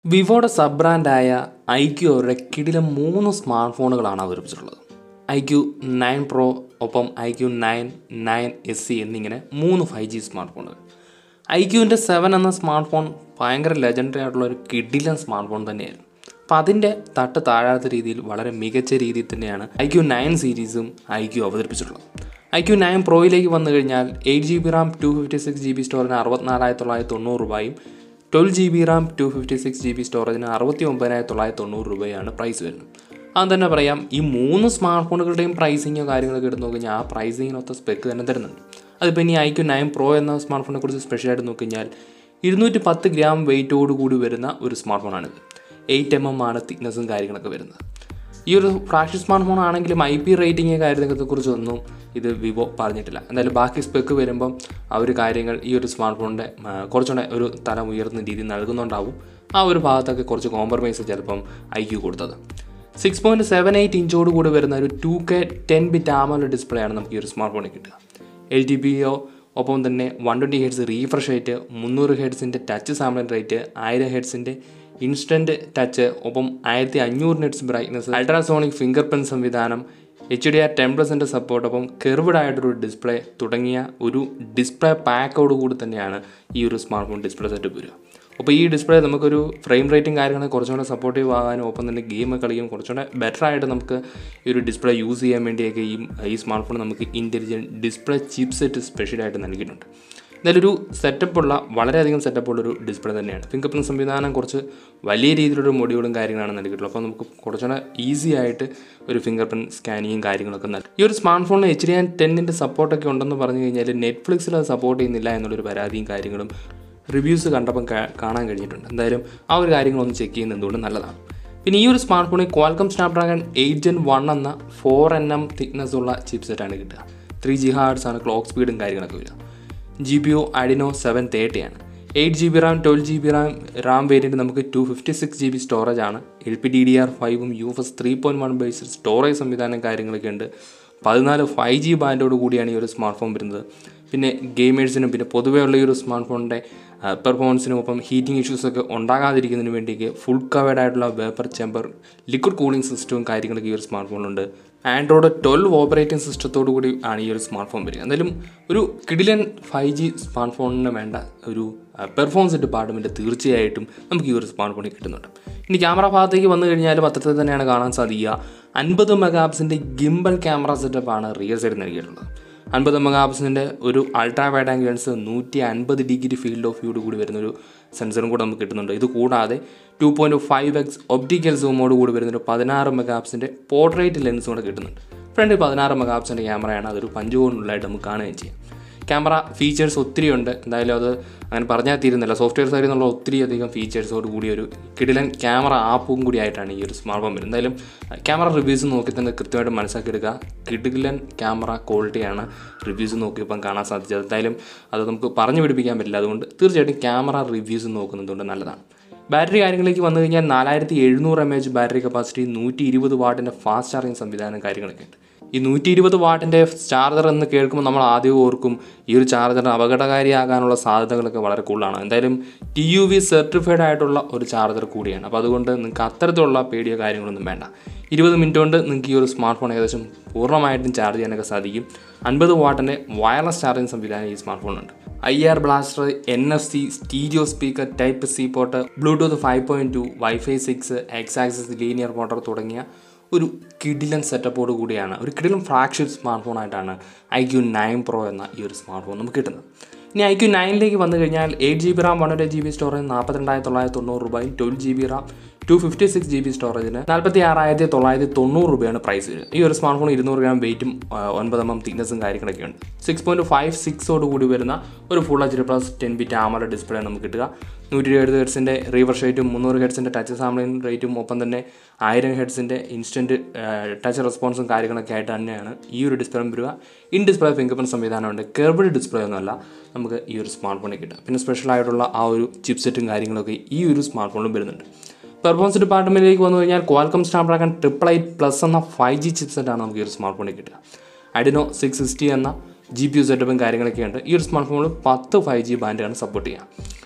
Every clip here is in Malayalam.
വിവോയുടെ സബ് ബ്രാൻഡായ ഐ ക്യു അവരുടെ കിടിലം മൂന്ന് സ്മാർട്ട് ഫോണുകളാണ് അവതരിപ്പിച്ചിട്ടുള്ളത് ഐ ക്യു നയൻ പ്രോ ഒപ്പം iQOO nine nine S C എന്നിങ്ങനെ മൂന്ന് ഫൈവ് ജി സ്മാർട്ട് ഫോണുകൾ ഐ ക്യുവിൻ്റെ സെവൻ എന്ന സ്മാർട്ട് ഫോൺ ഭയങ്കര ലെജൻഡറി ആയിട്ടുള്ള ഒരു കിടിലൻ സ്മാർട്ട് ഫോൺ തന്നെയായിരുന്നു അപ്പോൾ അതിൻ്റെ തട്ട് താഴാത്ത രീതിയിൽ വളരെ മികച്ച രീതിയിൽ തന്നെയാണ് ഐ ക്യു നയൻ സീരീസും ഐ ക്യു അവതരിപ്പിച്ചിട്ടുള്ളത് ഐ ക്യു നയൻ പ്രോയിലേക്ക് വന്നു കഴിഞ്ഞാൽ eight G B RAM two fifty six G B സ്റ്റോറിന് അറുപത്തിനാലായിരത്തി തൊള്ളായിരത്തി തൊണ്ണൂറ് രൂപയും twelve G B RAM two fifty six G B സ്റ്റോറേജിന് അറുപത്തി ഒമ്പതിനായിരത്തി തൊള്ളായിരത്തി തൊണ്ണൂറ് രൂപയാണ് പ്രൈസ് വരുന്നത് അത് തന്നെ പറയാം ഈ മൂന്ന് സ്മാർട്ട് ഫോണുകളുടെയും പ്രൈസിങ്ങോ കാര്യങ്ങളൊക്കെ എടുത്ത് നോക്കി കഴിഞ്ഞാൽ ആ പ്രൈസിങ്ങിനൊത്ത സ്പെക്ക് തന്നെ തരുന്നുണ്ട് അതിപ്പോൾ ഇനി ഐ ക്യു നയൻ പ്രോ എന്ന സ്മാർട്ട് ഫോണിനെ കുറിച്ച് സ്പെഷ്യലായിട്ട് നോക്കി കഴിഞ്ഞാൽ ഇരുന്നൂറ്റി പത്ത് ഗ്രാം വെയിറ്റോട് കൂടി വരുന്ന ഒരു സ്മാർട്ട് ഫോണാണിത് എയ്റ്റ് എം എം ആണ് തിക്നെസ്സും കാര്യങ്ങളൊക്കെ വരുന്നത് ഈ ഒരു ഫ്ലാഷ് സ്മാർട്ട് ഫോൺ ആണെങ്കിലും ഐ പി റേറ്റിംഗ് കാര്യത്തെക്കുറിച്ചൊന്നും ഇത് വിവോ പറഞ്ഞിട്ടില്ല എന്തായാലും ബാക്കി സ്പെക്ക് വരുമ്പം ആ ഒരു കാര്യങ്ങൾ ഈ ഒരു സ്മാർട്ട് ഫോണിൻ്റെ കുറച്ചുകൂടെ ഒരു തലം ഉയർന്ന രീതിയിൽ നൽകുന്നുണ്ടാവും ആ ഒരു ഭാഗത്തൊക്കെ കുറച്ച് കോംപ്രമൈസ് ചിലപ്പം ഐ ക്യു കൊടുത്തത് സിക്സ് പോയിൻറ്റ് സെവൻ എയ്റ്റ് ഇഞ്ചോട് കൂടി വരുന്ന ഒരു two K ten bit AMOLED display ആണ് നമുക്ക് ഈ ഒരു സ്മാർട്ട് ഫോണിൽ കിട്ടുക എൽ ടി ബി ഒ ഒപ്പം തന്നെ one twenty hertz refresh rate മുന്നൂറ് ഹെഡ്സിൻ്റെ ടച്ച് സാമ്പിളിംഗ് റേറ്റ് ആയിരം ഹെഡ്സിൻ്റെ ഇൻസ്റ്റൻറ്റ് ടച്ച് ഒപ്പം ആയിരത്തി അഞ്ഞൂറ് nits brightness ultrasonic fingerprint സംവിധാനം എച്ച് ഡി ആർ ടെൻ പ്ലസിൻ്റെ സപ്പോർട്ട് ഒപ്പം കെർവഡ് ആയിട്ടൊരു ഡിസ്പ്ലേ തുടങ്ങിയ ഒരു ഡിസ്പ്ലേ പാക്കോട് കൂടി തന്നെയാണ് ഈ ഒരു സ്മാർട്ട് ഫോൺ ഡിസ്പ്ലേ സെറ്റപ്പ് വരിക അപ്പോൾ ഈ ഡിസ്പ്ലേ നമുക്കൊരു ഫ്രെയിം റേറ്റും കാര്യങ്ങളും കുറച്ചുകൂടെ സപ്പോർട്ടീവ് ആകാനും ഒപ്പം തന്നെ ഗെയിം കളിക്കും കുറച്ചുകൂടെ ബെറ്റർ ആയിട്ട് നമുക്ക് ഈ ഒരു ഡിസ്പ്ലേ യൂസ് ചെയ്യാൻ വേണ്ടിയൊക്കെ ഈ ഈ സ്മാർട്ട് ഫോൺ നമുക്ക് ഇൻ്റലിജൻറ്റ് ഡിസ്പ്ലേ ചിപ്പ് സെറ്റ് സ്പെഷ്യലായിട്ട് നൽകിയിട്ടുണ്ട് എന്തായാലും ഒരു സെറ്റപ്പുള്ള വളരെയധികം സെറ്റപ്പുള്ള ഒരു ഡിസ്പ്ലേ തന്നെയാണ് ഫിംഗർ പ്രിൻറ്റ് സംവിധാനം കുറച്ച് വലിയ രീതിയിലൊരു മൊഡ്യൂളും കാര്യങ്ങളാണ് നൽകിയിട്ടുള്ളത് അപ്പോൾ നമുക്ക് കുറച്ചുകൂടെ ഈസി ആയിട്ട് ഒരു ഫിംഗർ പ്രിൻറ്റ് സ്കാനിങ്ങും കാര്യങ്ങളൊക്കെ നൽകും ഈ ഒരു സ്മാർട്ട് ഫോണിൽ എച്ച് ഡി ആൻ ടെന്നിൻ്റെ സപ്പോർട്ടൊക്കെ ഉണ്ടെന്ന് പറഞ്ഞു കഴിഞ്ഞാൽ നെറ്റ്ഫ്ലിക്സിൽ അത് സപ്പോർട്ട് ചെയ്യുന്നില്ല എന്നുള്ളൊരു പരാതിയും കാര്യങ്ങളും റിവ്യൂസ് കണ്ടപ്പം കാണാൻ കഴിഞ്ഞിട്ടുണ്ട് എന്തായാലും ആ ഒരു കാര്യങ്ങളൊന്ന് ചെക്ക് ചെയ്യുന്നത് എന്തുകൊണ്ട് നല്ലതാണ് പിന്നെ ഈ ഒരു സ്മാർട്ട് ഫോണിൽ Qualcomm Snapdragon eight gen one എന്ന ഫോർ എൻ എം തിക്നെസ് ഉള്ള ചിപ്പ് സെറ്റാണ് കിട്ടുക ത്രീ ജി ഹാർഡ്സ് ആണ് ക്ലോക്ക് സ്പീഡും കാര്യങ്ങളൊക്കെ വരിക G P U Adreno seven thirty ആണ് eight G B RAM twelve G B RAM RAM variant നമുക്ക് two fifty six G B storage ആണ് L P D D R ഫൈവും U F S three point one base storage സംവിധാനം കാര്യങ്ങളൊക്കെ ഉണ്ട് പതിനാല് ഫൈവ് ജി ബാൻഡോട് കൂടിയാണ് ഈ ഒരു സ്മാർട്ട് ഫോൺ വരുന്നത് പിന്നെ ഗെയിമേഴ്സിനും പിന്നെ പൊതുവേ ഉള്ള ഈ ഒരു സ്മാർട്ട് ഫോണിൻ്റെ പെർഫോമൻസിനും ഒപ്പം ഹീറ്റിംഗ് ഇഷ്യൂസൊക്കെ ഉണ്ടാകാതിരിക്കുന്നതിന് വേണ്ടിയൊക്കെ ഫുൾ കവേഡ് ആയിട്ടുള്ള വേപ്പർ ചെമ്പർ ലിക്വിഡ് കൂളിംഗ് സിസ്റ്റവും കാര്യങ്ങളൊക്കെ ഈ ഒരു സ്മാർട്ട് ഫോണിലുണ്ട് ആൻഡ്രോയിഡ് ട്വൽവ് ഓപ്പറേറ്റിംഗ് സിസ്റ്റത്തോടു കൂടി ആണ് ഈ ഒരു സ്മാർട്ട് ഫോൺ വരിക എന്തായാലും ഒരു കിഡിലൻ ഫൈവ് ജി സ്മാർട്ട് ഫോണിന് വേണ്ട ഒരു പെർഫോമൻസ് ഡിപ്പാർട്ട്മെൻറ്റ് തീർച്ചയായിട്ടും നമുക്ക് ഈ ഒരു സ്മാർട്ട് ഫോണിൽ കിട്ടുന്നുണ്ട് ഇനി ക്യാമറ ഭാഗത്തേക്ക് വന്നു കഴിഞ്ഞാലും അത്തരത്തിൽ തന്നെയാണ് കാണാൻ സാധിക്കുക അൻപത് മെഗാപ്സിൻ്റെ ഗിംബൽ ക്യാമറ സെറ്റപ്പാണ് റിയൽ സൈഡ് നൽകിയിട്ടുള്ളത് അൻപത് മെഗാപ്സിൻ്റെ ഒരു അൾട്രാ വൈഡ് ആംഗിൾ ലെൻസ് നൂറ്റി അൻപത് ഡിഗ്രി ഫീൽഡ് ഓഫ് വ്യൂഡ് കൂടി വരുന്നൊരു സെൻസറും കൂടെ നമുക്ക് കിട്ടുന്നുണ്ട് ഇത് കൂടാതെ two point five x optical സൂമോട് കൂടി വരുന്നൊരു പതിനാറ് മെഗാപ്സിൻ്റെ പോർട്രേറ്റ് ലെൻസും കൂടെ കിട്ടുന്നുണ്ട് ഫ്രണ്ടിൽ പതിനാറ് മെഗാപ്സിൻ്റെ ക്യാമറയാണ് അതൊരു പഞ്ചുകൊണ്ടുള്ളതായിട്ട് നമുക്ക് കാണുകയും ചെയ്യാം ക്യാമറ ഫീച്ചേഴ്സ് ഒത്തിരി ഉണ്ട് എന്തായാലും അത് അങ്ങനെ പറഞ്ഞാൽ തീരുന്നില്ല സോഫ്റ്റ്വെയർ സൈഡിൽ നിന്നുള്ള ഒത്തിരി അധികം ഫീച്ചേഴ്സോട് കൂടി ഒരു കിടിലൻ ക്യാമറ ആപ്പും കൂടി ആയിട്ടാണ് ഈ ഒരു സ്മാർട്ട് ഫോൺ വരുന്നത് എന്തായാലും ക്യാമറ റിവ്യൂസ് നോക്കി തന്നെ കൃത്യമായിട്ട് മനസ്സിലാക്കിയെടുക്കുക കിടിലൻ ക്യാമറ ക്വാളിറ്റിയാണ് റിവ്യൂസ് നോക്കിയപ്പം കാണാൻ സാധിച്ചത് എന്തായാലും അത് നമുക്ക് പറഞ്ഞു പിടിപ്പിക്കാൻ പറ്റില്ല അതുകൊണ്ട് തീർച്ചയായിട്ടും ക്യാമറ റിവ്യൂസ് നോക്കുന്നതുകൊണ്ട് നല്ലതാണ് ബാറ്ററി കാര്യങ്ങളിലേക്ക് വന്നു കഴിഞ്ഞാൽ നാലായിരത്തി എഴുന്നൂറ് എം എച്ച് ബാറ്ററി കപ്പാസിറ്റി നൂറ്റി ഇരുപത് വാട്ടിൻ്റെ ഫാസ്റ്റ് ചാർജിങ് സംവിധാനം കാര്യങ്ങളൊക്കെ ഉണ്ട് ഈ നൂറ്റി ഇരുപത് വാട്ടിൻ്റെ ചാർജർ എന്ന് കേൾക്കുമ്പോൾ നമ്മൾ ആദ്യം ഓർക്കും ഈ ഒരു ചാർജർ അപകടകാരിയാകാനുള്ള സാധ്യതകളൊക്കെ വളരെ കൂടുതലാണ് എന്തായാലും ടി യു വി സർട്ടിഫൈഡ് ആയിട്ടുള്ള ഒരു ചാർജർ കൂടിയാണ് അപ്പോൾ അതുകൊണ്ട് നിങ്ങൾക്ക് അത്തരത്തിലുള്ള പേടിയോ കാര്യങ്ങളൊന്നും വേണ്ട ഇരുപത് മിനിറ്റ് കൊണ്ട് നിങ്ങൾക്ക് ഈ ഒരു സ്മാർട്ട് ഫോൺ ഏകദേശം പൂർണ്ണമായിട്ടും ചാർജ് ചെയ്യാനൊക്കെ സാധിക്കും അൻപത് വാട്ടിൻ്റെ വയർലെസ് ചാർജിങ് സംവിധാനം ഈ സ്മാർട്ട് ഫോണിലുണ്ട് I R blaster N F C stereo speaker type C port Bluetooth five point two wifi six X axis linear motor തുടങ്ങിയ ഒരു കിഡിലൻ സെറ്റപ്പോട് കൂടിയാണ് ഒരു കിഡിലൻ ഫ്ലാഗ്ഷിപ്പ് സ്മാർട്ട് ഫോണായിട്ടാണ് ഐ ക്യു നയൻ പ്രോ എന്ന ഈ ഒരു സ്മാർട്ട് ഫോൺ നമുക്ക് കിട്ടുന്നത് ഇനി ഐ ക്യു നയനിലേക്ക് വന്നു കഴിഞ്ഞാൽ eight G B RAM one G B storage നാൽപ്പത്തിരണ്ടായിരത്തി തൊള്ളായിരത്തി തൊണ്ണൂറ് രൂപയും twelve G B RAM two fifty six G B സ്റ്റോറേജിന് നാൽപ്പത്തി ആറായിരത്തി തൊള്ളായിരത്തി തൊണ്ണൂറ് രൂപയാണ് പ്രൈസ് വരിക ഈ ഒരു സ്മാർട്ട് ഫോൺ ഇരുന്നൂറ് ഗ്രാം വെയിറ്റും ഒൻപത് എം എം തിക്നെസ്സും കാര്യങ്ങളൊക്കെ ഉണ്ട് സിക്സ് പോയിൻറ്റ് ഫൈവ് സിക്സോട് കൂടി വരുന്ന ഒരു full H D plus ten bit AMOLED display നമുക്ക് കിട്ടുക നൂറ്റി ഇരുപത് ഹെഡ്സിൻ്റെ റീഫ്രഷ് റേറ്റും മുന്നൂറ് ഹെഡ്സിൻ്റെ ടച്ച് സാമ്പിളിംഗ് റേറ്റും ഒപ്പം തന്നെ ആയിരം ഹെഡ്സിൻ്റെ ഇൻസ്റ്റൻറ്റ് ടച്ച് റെസ്പോൺസും കാര്യങ്ങളൊക്കെ ആയിട്ട് തന്നെയാണ് ഈ ഒരു ഡിസ്പ്ലേ വരിക ഇൻ ഡിസ്പ്ലേ ഫിംഗർ പ്രിൻറ്റ് സംവിധാനമുണ്ട് കെർബിഡ് ഡിസ്പ്ലേ ഒന്നുമല്ല നമുക്ക് ഈ ഒരു സ്മാർട്ട് ഫോണിൽ കിട്ടുക പിന്നെ സ്പെഷ്യൽ ആയിട്ടുള്ള ആ ഒരു ചിപ്സെറ്റും കാര്യങ്ങളൊക്കെ ഈ ഒരു സ്മാർട്ട് ഫോണിലും വരുന്നുണ്ട് പെർഫോമൻസ് ഡിപ്പാർട്ട്മെൻറ്റിലേക്ക് വന്നു കഴിഞ്ഞാൽ Qualcomm Snapdragon triple eight plus എന്ന ഫൈവ് ജി ചിപ്സെറ്റാണ് നമുക്ക് ഈ ഒരു സ്മാർട്ട് ഫോണിൽ കിട്ടുക അഡിനോ സിക്സ് സിക്സ്റ്റി എന്ന ജി പി യു സെറ്റപ്പും കാര്യങ്ങളൊക്കെ ഉണ്ട് ഈ ഒരു സ്മാർട്ട് ഫോണിൽ പത്ത് ഫൈവ് ജി ബാൻഡാണ് സപ്പോർട്ട് ചെയ്യുക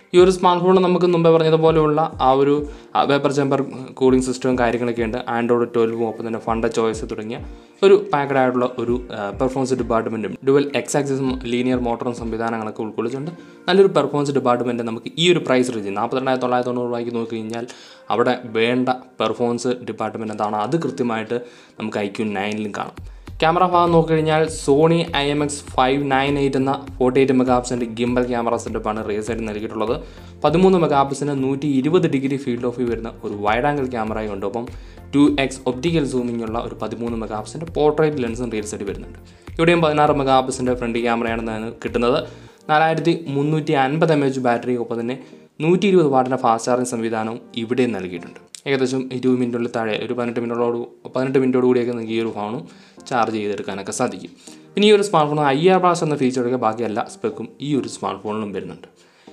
ഈ ഒരു സ്മാർട്ട് ഫോണിൽ നമുക്ക് മുമ്പേ പറഞ്ഞതുപോലെയുള്ള ആ ഒരു വേപ്പർ ചേമ്പർ കൂളിംഗ് സിസ്റ്റവും കാര്യങ്ങളൊക്കെ ഉണ്ട് ആൻഡ്രോയിഡ് ട്വൽവും ഒപ്പം തന്നെ ഫണ്ട ചോയ്സ് തുടങ്ങിയ ഒരു പാക്കഡ് ആയിട്ടുള്ള ഒരു പെർഫോമൻസ് ഡിപ്പാർട്ട്മെൻറ്റും ഡുവൽ എക്സ് ആക്സിസും ലീനിയർ മോട്ടറും സംവിധാനങ്ങളൊക്കെ ഉൾക്കൊള്ളിച്ചുകൊണ്ട് നല്ലൊരു പെർഫോമൻസ് ഡിപ്പാർട്ട്മെൻറ്റ് നമുക്ക് ഈ ഒരു പ്രൈസ് റേഞ്ച് നാൽപ്പത്തിരണ്ടായിരത്തി തൊള്ളായിരത്തി തൊണ്ണൂറ് രൂപയ്ക്ക് നോക്കി കഴിഞ്ഞാൽ അവിടെ വേണ്ട പെർഫോമൻസ് ഡിപ്പാർട്ട്മെൻറ്റ് എന്താണ് അത് കൃത്യമായിട്ട് നമുക്ക് ഐ ക്യു നയനിലും കാണാം ക്യാമറ ഭാഗം നോക്കിക്കഴിഞ്ഞാൽ Sony I M X five nine eight എന്ന ഫോർട്ടി എയ്റ്റ് മെഗാ പിക്സലിൻ്റെ ഗിംബൽ ക്യാമറ സെറ്റപ്പാണ് റേസ് ആയിട്ട് നൽകിയിട്ടുള്ളത് പതിമൂന്ന് മെഗാ പിക്സലിന് നൂറ്റി ഇരുപത് ഡിഗ്രി ഫീൽഡ് ഓഫ് വ്യൂ വരുന്ന ഒരു വൈഡ് ആംഗിൾ ക്യാമറയും ഉണ്ട് ഒപ്പം ടു എക്സ് ഒപ്റ്റിക്കൽ സൂമിംഗ് ഉള്ള ഒരു പതിമൂന്ന് മെഗാ പിക്സലിൻ്റെ പോർട്രേറ്റ് ലെൻസും റീൽസ് ആയിട്ട് വരുന്നുണ്ട് ഇവിടെയും പതിനാറ് മെഗാ പിക്സലിൻ്റെ ഫ്രണ്ട് ക്യാമറയാണ് കിട്ടുന്നത് നാലായിരത്തി മുന്നൂറ്റി അൻപത് എം എച്ച് ബാറ്ററി ഒപ്പം തന്നെ നൂറ്റി ഇരുപത് വാട്ടിൻ്റെ ഫാസ്റ്റ് ചാർജിങ് സംവിധാനവും ഇവിടെയും നൽകിയിട്ടുണ്ട് ഏകദേശം ഇരുപത് മിനിറ്റിനുള്ളിൽ താഴെ ഒരു പതിനെട്ട് മിനിറ്റോട് പതിനെട്ട് മിനിറ്റോട് കൂടിയൊക്കെ നിങ്ങൾക്ക് ഈ ഒരു ഫോണും ചാർജ് ചെയ്തെടുക്കാനൊക്കെ സാധിക്കും പിന്നെ ഈ ഒരു സ്മാർട്ട് ഫോൺ ഐ ആർ പ്ലാസ് എന്ന ഫീച്ചർ എടുക്കുക ബാക്കി എല്ലാ സ്പെക്കും ഈ ഒരു സ്മാർട്ട് ഫോണിലും വരുന്നുണ്ട്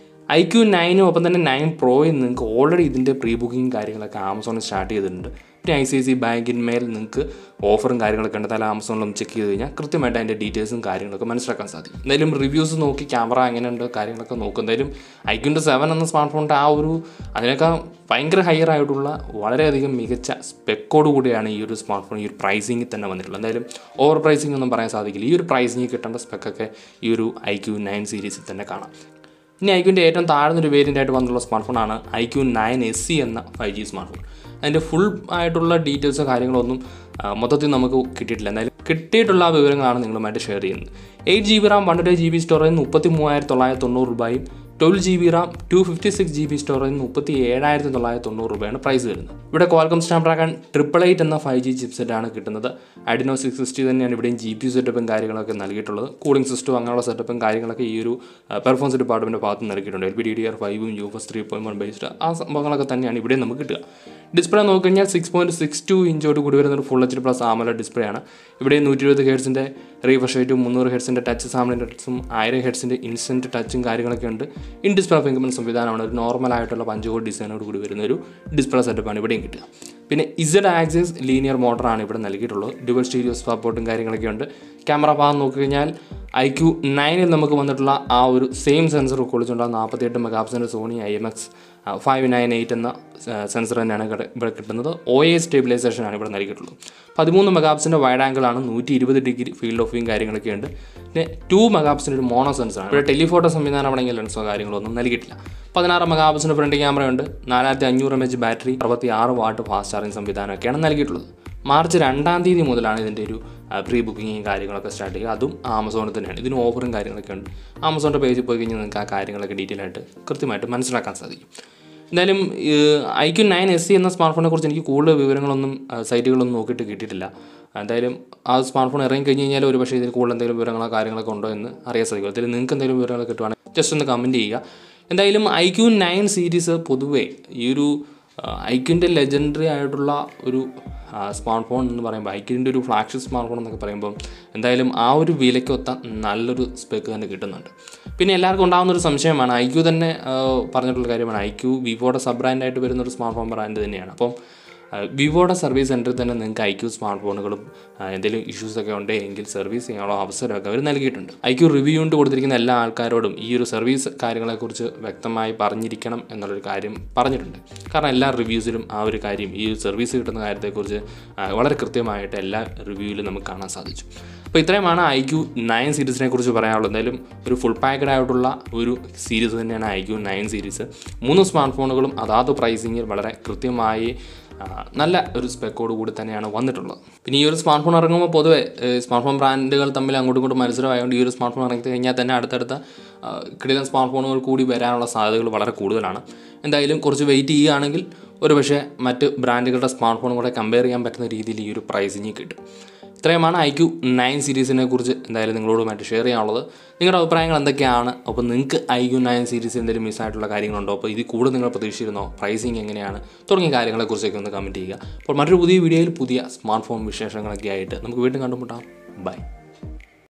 ഐ ക്യു നയനും ഒപ്പം തന്നെ നയൻ പ്രോയിൽ നിങ്ങൾക്ക് ഓൾറെഡി ഇതിൻ്റെ പ്രീ ബുക്കിംഗ് കാര്യങ്ങളൊക്കെ ആമസോണിൽ സ്റ്റാർട്ട് ചെയ്തിട്ടുണ്ട് പിന്നെ ഐ സി ഐ സി ബാങ്കിന്മേൽ നിങ്ങൾക്ക് ഓഫറും കാര്യങ്ങളൊക്കെ ഉണ്ട് അതായത് ആമസോണിലും ചെക്ക് ചെയ്ത് കഴിഞ്ഞാൽ കൃത്യമായിട്ട് അതിൻ്റെ ഡീറ്റെയിൽസും കാര്യങ്ങളൊക്കെ മനസ്സിലാക്കാൻ സാധിക്കും എന്തായാലും റിവ്യൂസ് നോക്കി ക്യാമറ എങ്ങനെയുണ്ട് കാര്യങ്ങളൊക്കെ നോക്കും എന്തായാലും ഐക്യുൻ്റെ സെവൻ എന്ന സ്മാർട്ട് ഫോണിൻ്റെ ആ ഒരു അതിനേക്കാൾ ഭയങ്കര ഹയർ ആയിട്ടുള്ള വളരെയധികം മികച്ച സ്പെക്കോട് കൂടിയാണ് ഈ ഒരു സ്മാർട്ട് ഫോൺ ഈ ഒരു പ്രൈസിങ്ങിൽ തന്നെ വന്നിട്ടുള്ളത് എന്തായാലും ഓവർ പ്രൈസിംഗ് ഒന്നും പറയാൻ സാധിക്കില്ല ഈ ഒരു പ്രൈസിങ്ങിൽ കിട്ടേണ്ട സ്പെക്കൊക്കെ ഈ ഒരു ഐ ക്യു നയൻ സീരീസിൽ തന്നെ കാണാം ഇനി ഐക്യുവിൻ്റെ ഏറ്റവും താഴ്ന്നൊരു വേരിയൻ്റ് ആയിട്ട് വന്നിട്ടുള്ള സ്മാർട്ട് ഫോണാണ് ഐക്യു നയൻ എസ് സി എന്ന ഫൈവ് ജി സ്മാർട്ട് ഫോൺ അതിൻ്റെ ഫുൾ ആയിട്ടുള്ള ഡീറ്റെയിൽസോ കാര്യങ്ങളൊന്നും ആ, മൊത്തത്തിൽ നമുക്ക് കിട്ടിയിട്ടില്ല എന്തായാലും കിട്ടിയിട്ടുള്ള ആ വിവരങ്ങളാണ് നിങ്ങളുമായിട്ട് ഷെയർ ചെയ്യുന്നത് eight G B RAM one G B storage മുപ്പത്തി മൂവായിരത്തി തൊള്ളായിരത്തി തൊണ്ണൂറ് രൂപയും twelve G B RAM two fifty six G B storage മുപ്പത്തി ഏഴായിരത്തി തൊള്ളായിരത്തി തൊണ്ണൂറ് രൂപയാണ് പ്രൈസ് വരുന്നത് ഇവിടെ ക്വാൽക്കം സ്നാപ്ഡ്രാഗൺ ട്രിപ്പിൾ എയ്റ്റ് എന്ന ഫൈവ് ജി ചിപ്സെറ്റാണ് കിട്ടുന്നത് അഡിനോ സിക്സ് സിക്സ്റ്റി തന്നെയാണ് ഇവിടെയും ജി പി സെറ്റപ്പും കാര്യങ്ങളൊക്കെ നൽകിയിട്ടുള്ളത് കൂളിംഗ് സിസ്റ്റവും അങ്ങനെയുള്ള സെറ്റപ്പും കാര്യങ്ങളൊക്കെ ഈ ഒരു പെർഫോമൻസ് ഡിപ്പാർട്ട്മെൻറ്റ് ഭാഗത്ത് നിന്ന് നൽകിയിട്ടുണ്ട് L P D D R ഫൈവും U S three point one based ആ സംഭവങ്ങളൊക്കെ തന്നെയാണ് ഇവിടെ നമുക്ക് കിട്ടുക ഡിസ്പ്ലേ നോക്കിക്കഴിഞ്ഞാൽ സിക്സ് പോയിന്റ് സിക്സ് ടു ഇഞ്ചോട് കൂടി വരുന്ന ഒരു full H D plus AMOLED display ആണ് ഇവിടെ നൂറ്റി ഇരുപത് ഹെഡ്സിൻ്റെ റീഫ്രഷ് റേറ്റും മുന്നൂറ് ഹെഡ്സിൻ്റെ ടച്ച് സാമ്പിളിൻ്റെ ടച്ചും ആയിരം ഹെഡ്സിൻ്റെ ഇൻസ്റ്റൻറ്റ് ടച്ചും കാര്യങ്ങളൊക്കെ ഉണ്ട് ഇൻ ഡിസ്പ്ലേ ഫിംഗർമെൻറ്റ് സംവിധാനമാണ് ഒരു നോർമൽ ആയിട്ടുള്ള പഞ്ച് ഡിസൈനോട് കൂടി വരുന്ന ഒരു ഡിസ്പ്ലേ സെറ്റപ്പാണ് ഇവിടെയും കിട്ടുക പിന്നെ ഇസഡ് ആക്സിസ് ലീനിയർ മോട്ടറാണ് ഇവിടെ നൽകിയിട്ടുള്ളത് ഡുവൽ സ്റ്റീരിയോ സപ്പോർട്ടും കാര്യങ്ങളൊക്കെ ഉണ്ട് ക്യാമറ ഭാഗം നോക്കിക്കഴിഞ്ഞാൽ ഐ ക്യു നയനിൽ നമുക്ക് വന്നിട്ടുള്ള ആ ഒരു സെയിം സെൻസർ ഉൾക്കൊള്ളിച്ചുള്ള നാൽപ്പത്തിയെട്ട് മെഗാപ്സിൻ്റെ Sony I M X five nine eight എന്ന സെൻസർ തന്നെയാണ് ഇവിടെ- ഇവിടെ കിട്ടുന്നത് ഒ എ സ്റ്റെബിലൈസേഷൻ ആണ് ഇവിടെ നൽകിയിട്ടുള്ളത് പതിമൂന്ന് മെഗാപ്സിൻ്റെ വൈഡ് ആംഗിളാണ് നൂറ്റി ഇരുപത് ഡിഗ്രി ഫീൽഡ് ഓഫ് വ്യൂ കാര്യങ്ങളൊക്കെ ഉണ്ട് പിന്നെ ടു മെഗാപ്സിൻ്റെ ഒരു മോണോ സെൻസറാണ് ഇവിടെ ടെലിഫോട്ടോ സംവിധാനമാണെങ്കിൽ ലെൻസോ കാര്യങ്ങളോ ഒന്നും നൽകിയിട്ടില്ല പതിനാറ് മെഗാപ്സിൻ്റെ ഫ്രണ്ട് ക്യാമറ ഉണ്ട് നാലായിരത്തി അഞ്ഞൂറ് എം എച്ച് ബാറ്ററി അറുപത്തി ആറ് വാട്ട് ഫാസ്റ്റ് ചാർജിങ് സംവിധാനമൊക്കെയാണ് നൽകിയിട്ടുള്ളത് മാർച്ച് രണ്ടാം തീയതി മുതലാണ് ഇതിൻ്റെ ഒരു പ്രീ ബുക്കിങ്ങും കാര്യങ്ങളൊക്കെ സ്റ്റാർട്ട് ചെയ്യുക അതും ആമസോണിൽ തന്നെയാണ് ഇതിന് ഓഫറും കാര്യങ്ങളൊക്കെ ഉണ്ട് ആമസോണിൻ്റെ പേജിൽ പോയി കഴിഞ്ഞാൽ നിങ്ങൾക്ക് ആ കാര്യങ്ങളൊക്കെ ഡീറ്റെയിൽ ആയിട്ട് കൃത്യമായിട്ട് മനസ്സിലാക്കാൻ സാധിക്കും എന്തായാലും iQOO nine S C എന്ന സ്മാർട്ട് ഫോണിനെ കുറിച്ച് എനിക്ക് കൂടുതൽ വിവരങ്ങളൊന്നും ആ, സൈറ്റുകളൊന്നും നോക്കിയിട്ട് കിട്ടിയിട്ടില്ല എന്തായാലും ആ സ്മാർട്ട് ഫോൺ ഇറങ്ങി കഴിഞ്ഞ് കഴിഞ്ഞാൽ ഒരു പക്ഷേ ഇതിൽ കൂടുതൽ എന്തെങ്കിലും വിവരങ്ങളോ കാര്യങ്ങളൊക്കെ ഉണ്ടോ എന്ന് അറിയാൻ സാധിക്കും അതിൽ നിങ്ങൾക്ക് എന്തെങ്കിലും വിവരങ്ങൾ കിട്ടുവാണെങ്കിൽ ജസ്റ്റ് ഒന്ന് കമൻറ്റ് ചെയ്യുക എന്തായാലും ഐ ക്യു നയൻ സീരീസ് പൊതുവേ ഈ ഒരു ഐക്യുൻ്റെ ലെജൻഡറി ആയിട്ടുള്ള ഒരു സ്മാർട്ട് ഫോൺ എന്ന് പറയുമ്പോൾ ഐക്യുൻ്റെ ഒരു ഫ്ലാഗ്ഷിപ്പ് സ്മാർട്ട് ഫോൺ എന്നൊക്കെ പറയുമ്പോൾ എന്തായാലും ആ ഒരു വിലയ്ക്കൊത്ത നല്ലൊരു സ്പെക്ക് തന്നെ കിട്ടുന്നുണ്ട് പിന്നെ എല്ലാവർക്കും ഉണ്ടാകുന്ന ഒരു സംശയമാണ് ഐ ക്യു തന്നെ ആ, പറഞ്ഞിട്ടുള്ള കാര്യമാണ് ഐ ക്യു വിവോയുടെ സബ് ബ്രാൻഡായിട്ട് വരുന്ന ഒരു സ്മാർട്ട് ഫോൺ ബ്രാൻഡ് തന്നെയാണ് അപ്പം ആ, വിവോയുടെ സർവീസ് സെൻറ്ററിൽ തന്നെ നിങ്ങൾക്ക് ഐ ക്യു സ്മാർട്ട് ഫോണുകളും ആ, എന്തെങ്കിലും ഇഷ്യൂസ് ഒക്കെ ഉണ്ടെങ്കിൽ സർവീസ് ചെയ്യാനുള്ള അവസരമൊക്കെ അവർ നൽകിയിട്ടുണ്ട് ഐ ക്യു റിവ്യൂ കൊണ്ട് കൊടുത്തിരിക്കുന്ന എല്ലാ ആൾക്കാരോടും ഈ ഒരു സർവീസ് കാര്യങ്ങളെക്കുറിച്ച് വ്യക്തമായി പറഞ്ഞിരിക്കണം എന്നുള്ളൊരു കാര്യം പറഞ്ഞിട്ടുണ്ട് കാരണം എല്ലാ റിവ്യൂസിലും ആ ഒരു കാര്യം ഈ ഒരു സർവീസ് കിട്ടുന്ന കാര്യത്തെക്കുറിച്ച് ആ, വളരെ കൃത്യമായിട്ട് എല്ലാ റിവ്യൂവിലും നമുക്ക് കാണാൻ സാധിച്ചു അപ്പോൾ ഇത്രയുമാണ് ഐ ക്യു നയൻ സീരീസിനെ കുറിച്ച് പറയാനുള്ളത് എന്തായാലും ഒരു ഫുൾ പാക്കഡ് ആയിട്ടുള്ള ഒരു സീരീസ് തന്നെയാണ് ഐ ക്യു നയൻ സീരീസ് മൂന്ന് സ്മാർട്ട് ഫോണുകളും അതാത് പ്രൈസിങ്ങിൽ വളരെ കൃത്യമായി ആ, നല്ല ഒരു സ്പെക്കോട് കൂടി തന്നെയാണ് വന്നിട്ടുള്ളത് പിന്നെ ഈ ഒരു സ്മാർട്ട് ഫോൺ ഇറങ്ങുമ്പോൾ പൊതുവെ സ്മാർട്ട് ഫോൺ ബ്രാൻഡുകൾ തമ്മിൽ അങ്ങോട്ടും ഇങ്ങോട്ടും മത്സരമായതുകൊണ്ട് ഈ ഒരു സ്മാർട്ട് ഫോൺ ഇറങ്ങി കഴിഞ്ഞാൽ തന്നെ അടുത്തടുത്ത ആ, കിടിലൻ സ്മാർട്ട് ഫോണുകൾ കൂടി വരാനുള്ള സാധ്യതകൾ വളരെ കൂടുതലാണ് എന്തായാലും കുറച്ച് വെയിറ്റ് ചെയ്യുകയാണെങ്കിൽ ഒരു പക്ഷേ മറ്റ് ബ്രാൻഡുകളുടെ സ്മാർട്ട് ഫോണും കൂടെ കമ്പയർ ചെയ്യാൻ പറ്റുന്ന രീതിയിൽ ഈ ഒരു പ്രൈസിങ് കിട്ടും ഇത്രയുമാണ് ഐ ക്യു നയൻ സീരീസിനെ കുറിച്ച് എന്തായാലും നിങ്ങളോടുമായിട്ട് ഷെയർ ചെയ്യാനുള്ളത് നിങ്ങളുടെ അഭിപ്രായങ്ങൾ എന്തൊക്കെയാണ് അപ്പോൾ നിങ്ങൾക്ക് ഐ ക്യു നയൻ സീരീസ് എന്തെങ്കിലും മിസ്സായിട്ടുള്ള കാര്യങ്ങളുണ്ടോ അപ്പോൾ ഇത് കൂടുതൽ നിങ്ങൾ പ്രതീക്ഷിച്ചിരുന്നോ പ്രൈസിങ് എങ്ങനെയാണ് തുടങ്ങിയ കാര്യങ്ങളെക്കുറിച്ചൊക്കെ ഒന്ന് കമൻറ്റ് ചെയ്യുക അപ്പോൾ മറ്റൊരു പുതിയ വീഡിയോയിൽ പുതിയ സ്മാർട്ട് ഫോൺ വിശേഷങ്ങളൊക്കെ ആയിട്ട് നമുക്ക് വീണ്ടും കണ്ടുമുട്ടാം ബൈ